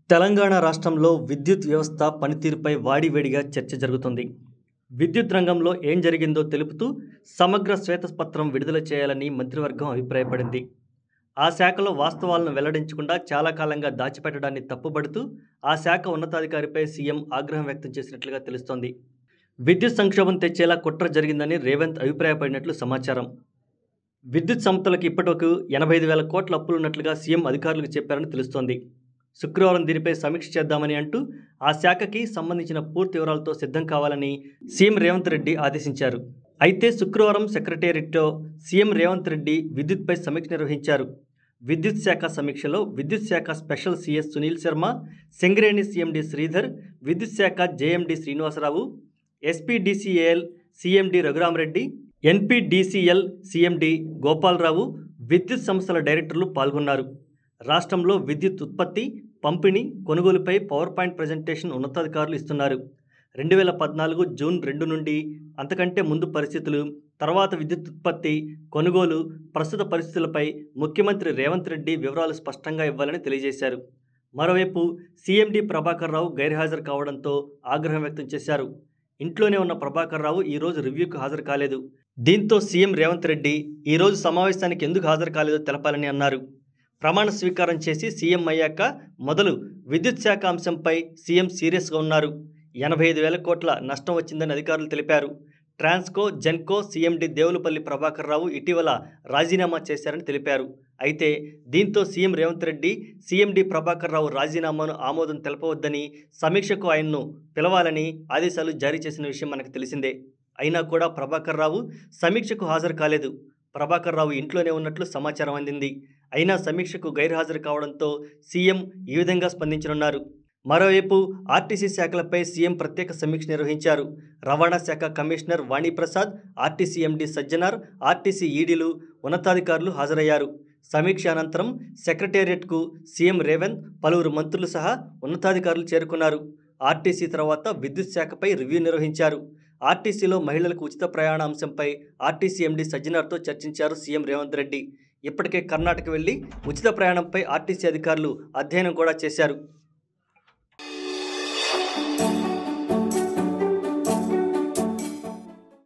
తెలంగాణ రాష్ట్రంలో విద్యుత్ వ్యవస్థ పనితీరుపై వాడివేడిగా చర్చ జరుగుతుంది విద్యుత్ రంగంలో ఏం జరిగిందో తెలుపుతూ సమగ్ర శ్వేతపత్రం విడుదల చేయాలని మంత్రివర్గం అభిప్రాయపడింది ఆ శాఖలో వాస్తవాలను వెల్లడించకుండా చాలా కాలంగా దాచిపెట్టడాన్ని తప్పుబడుతూ ఆ శాఖ ఉన్నతాధికారిపై సీఎం ఆగ్రహం వ్యక్తం చేసినట్లుగా తెలుస్తోంది విద్యుత్ సంక్షోభం తెచ్చేలా కుట్ర జరిగిందని రేవంత్ అభిప్రాయపడినట్లు సమాచారం విద్యుత్ సంస్థలకు ఇప్పటివరకు ఎనభై ఐదు వేల కోట్ల అప్పులున్నట్లుగా సీఎం అధికారులకు చెప్పారని తెలుస్తోంది శుక్రవారం దీనిపై సమీక్ష చేద్దామని అంటూ ఆ శాఖకి సంబంధించిన పూర్తి వివరాలతో సిద్ధం కావాలని సీఎం రేవంత్ రెడ్డి ఆదేశించారు అయితే శుక్రవారం సెక్రటేరియట్లో సీఎం రేవంత్ రెడ్డి విద్యుత్పై సమీక్ష నిర్వహించారు విద్యుత్ శాఖ సమీక్షలో విద్యుత్ శాఖ special CS Sunil Sharma Singareni CMD Sridhar విద్యుత్ శాఖ JMD Srinivasarao SPDCAL CMD Raghuramareddy NPDCL CMD Gopalarao విద్యుత్ సంస్థల డైరెక్టర్లు పాల్గొన్నారు రాష్ట్రంలో విద్యుత్ ఉత్పత్తి పంపిణీ కొనుగోలుపై పవర్ పాయింట్ ప్రజెంటేషన్ ఉన్నతాధికారులు ఇస్తున్నారు రెండు వేల పద్నాలుగు జూన్ రెండు నుండి అంతకంటే ముందు పరిస్థితులు తర్వాత విద్యుత్ ఉత్పత్తి కొనుగోలు ప్రస్తుత పరిస్థితులపై ముఖ్యమంత్రి రేవంత్ రెడ్డి వివరాలు స్పష్టంగా ఇవ్వాలని తెలియజేశారు మరోవైపు సీఎండి ప్రభాకర్ రావు గైర్హాజరు కావడంతో ఆగ్రహం వ్యక్తం చేశారు ఇంట్లోనే ఉన్న ప్రభాకర్ రావు ఈరోజు రివ్యూకు హాజరు కాలేదు దీంతో సీఎం రేవంత్ రెడ్డి ఈరోజు సమావేశానికి ఎందుకు హాజరు కాలేదో తెలపాలని అన్నారు ప్రమాణ స్వీకారం చేసి సీఎం అయ్యాక మొదలు విద్యుత్ శాఖ అంశంపై సీఎం సీరియస్గా ఉన్నారు ఎనభై ఐదు వేల కోట్ల నష్టం వచ్చిందని అధికారులు తెలిపారు ట్రాన్స్కో జెన్కో సీఎండి దేవులపల్లి ప్రభాకర్ రావు ఇటీవల రాజీనామా చేశారని తెలిపారు అయితే దీంతో సీఎం రేవంత్ రెడ్డి సీఎండి ప్రభాకర్ రావు రాజీనామాను ఆమోదం తెలపవద్దని సమీక్షకు ఆయన్ను పిలవాలని ఆదేశాలు జారీ చేసిన విషయం మనకు తెలిసిందే అయినా కూడా ప్రభాకర్ రావు సమీక్షకు హాజరు కాలేదు ప్రభాకర్ రావు ఇంట్లోనే ఉన్నట్లు సమాచారం అందింది అయినా సమీక్షకు గైర్హాజరు కావడంతో సీఎం ఈ విధంగా స్పందించనున్నారు మరోవైపు ఆర్టీసీ శాఖలపై సీఎం ప్రత్యేక సమీక్ష నిర్వహించారు రవాణా శాఖ commissioner Vaniprasad RTC MD Sajjanar RTC ఈడీలు ఉన్నతాధికారులు హాజరయ్యారు సమీక్ష అనంతరం సెక్రటేరియట్కు సీఎం రేవంత్ పలువురు మంత్రులు సహా ఉన్నతాధికారులు చేరుకున్నారు ఆర్టీసీ తర్వాత విద్యుత్ శాఖపై రివ్యూ నిర్వహించారు ఆర్టీసీలో మహిళలకు ఉచిత ప్రయాణ అంశంపై ఆర్టీసీ ఎండీ సజ్జనార్తో చర్చించారు సీఎం రేవంత్ రెడ్డి ఇప్పటికే కర్ణాటక వెళ్లి ఉచిత ప్రయాణంపై ఆర్టీసీ అధికారులు అధ్యయనం కూడా చేశారు